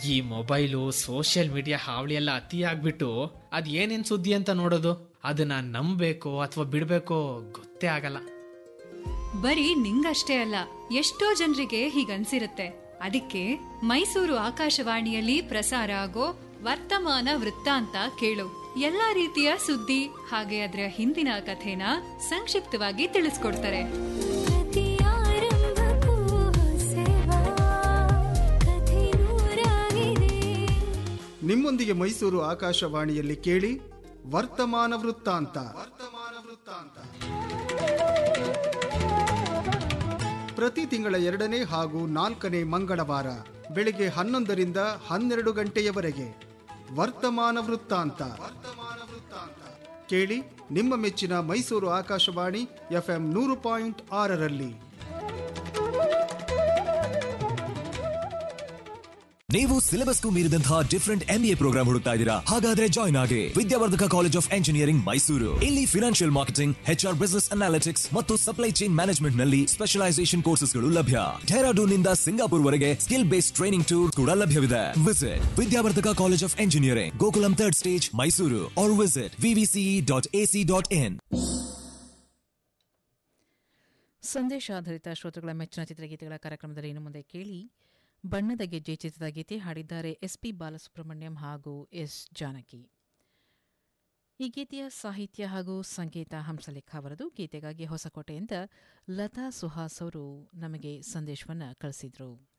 ಈ mobile social media ಹಾವಳಿ ಎಲ್ಲ ಅತಿ ಆಗ್ಬಿಟ್ಟು ಅದ್ ಏನೇನ್ ಸುದ್ದಿ ಅಂತ ನೋಡೋದು ಅದನ್ನ ನಂಬೇಕೋ ಅಥವಾ ಬಿಡ್ಬೇಕೋ ಗೊತ್ತೇ ಆಗಲ್ಲ ಬರೀ ನಿಂಗಷ್ಟೇ ಅಲ್ಲ ಎಷ್ಟೋ ಜನರಿಗೆ ಹೀಗನ್ಸಿರುತ್ತೆ ಅದಕ್ಕೆ ಮೈಸೂರು ಆಕಾಶವಾಣಿಯಲ್ಲಿ ಪ್ರಸಾರ ಆಗೋ ವರ್ತಮಾನ ವೃತ್ತಾಂತ ಕೇಳು ಎಲ್ಲಾ ರೀತಿಯ ಸುದ್ದಿ ಹಾಗೆ ಅದರ ಹಿಂದಿನ ಕಥೆನ ಸಂಕ್ಷಿಪ್ತವಾಗಿ ತಿಳಿಸ್ಕೊಡ್ತಾರೆ ಪ್ರತಿಯಾರಂಭಕ್ಕೂ ಹೊಸವಾ ಕಥೆ ನೂರಾಗಿದೆ ನಿಮ್ಮೊಂದಿಗೆ ಮೈಸೂರು ಆಕಾಶವಾಣಿಯಲ್ಲಿ ಕೇಳಿ ವರ್ತಮಾನ ವೃತ್ತಾಂತ ವರ್ತಮಾನ ವೃತ್ತಾಂತ ಪ್ರತಿ ತಿಂಗಳ ಎರಡನೇ ಹಾಗೂ ನಾಲ್ಕನೇ ಮಂಗಳವಾರ ಬೆಳಿಗ್ಗೆ ಹನ್ನೊಂದರಿಂದ ಹನ್ನೆರಡು ಗಂಟೆಯವರೆಗೆ ವರ್ತಮಾನ ವೃತ್ತಾಂತ ವರ್ತಮಾನ ವೃತ್ತಾಂತ ಕೇಳಿ ನಿಮ್ಮ ಮೆಚ್ಚಿನ ಮೈಸೂರು ಆಕಾಶವಾಣಿ ಎಫ್ಎಂ ನೂರು ಪಾಯಿಂಟ್ ಆರರಲ್ಲಿ ನೀವು ಸಿಲೆಬಸ್ಗೂ ಮೀರಿದಂತಹ ಡಿಫರೆಂಟ್ ಎಂಬಿಎ ಪ್ರೋಗ್ರಾಮ್ ಹುಡುಕ್ತಾ ಇದ್ದೀರಾ ಹಾಗಾದ್ರೆ ಜಾಯ್ನ್ ಆಗಿ Vidyavardhaka college of engineering Mysuru ಇಲ್ಲಿ financial marketing HR business analytics ಮತ್ತು ಸಪ್ಲೈ ಚೈನ್ ಮ್ಯಾನೇಜ್ಮೆಂಟ್ ನಲ್ಲಿ ಸ್ಪೆಷಲೈಸೇಷನ್ ಕೋರ್ಸಸ್ಗಳು ಲಭ್ಯ ಡೆಹರಾಡೂನ್ ನಿಂದ ಸಿಂಗಾಪುರ್ ವರೆಗೆ ಸ್ಕಿಲ್ ಬೇಸ್ಡ್ ಟ್ರೈನಿಂಗ್ ಟೂರ್ ಕೂಡ ಲಭ್ಯವಿದೆ visit Vidyavardhaka college of engineering Gokulam third stage Mysuru or visit VVCE dot AC dot in ಸಂದೇಶ ಆಧಾರಿತ ಶ್ರೋತೃಗಳ ಮೆಚ್ಚಿನ ಚಿತ್ರಗೀತೆಗಳ ಕಾರ್ಯಕ್ರಮದಲ್ಲಿ ಇನ್ನು ಮುಂದೆ ಕೇಳಿ ಬಣ್ಣದ ಗೆಜ್ಜೆ ಚಿತ್ರದ ಗೀತೆ ಹಾಡಿದ್ದಾರೆ ಎಸ್ಪಿ ಬಾಲಸುಬ್ರಹ್ಮಣ್ಯಂ ಹಾಗೂ ಎಸ್ ಜಾನಕಿ ಈ ಗೀತೆಯ ಸಾಹಿತ್ಯ ಹಾಗೂ ಸಂಗೀತ ಹಂಸಲೇಖ ಅವರದು ಗೀತೆಗಾಗಿ ಹೊಸಕೋಟೆಯಿಂದ ಲತಾ ಸುಹಾಸ್ ಅವರು ನಮಗೆ ಸಂದೇಶವನ್ನು ಕಳಿಸಿದರು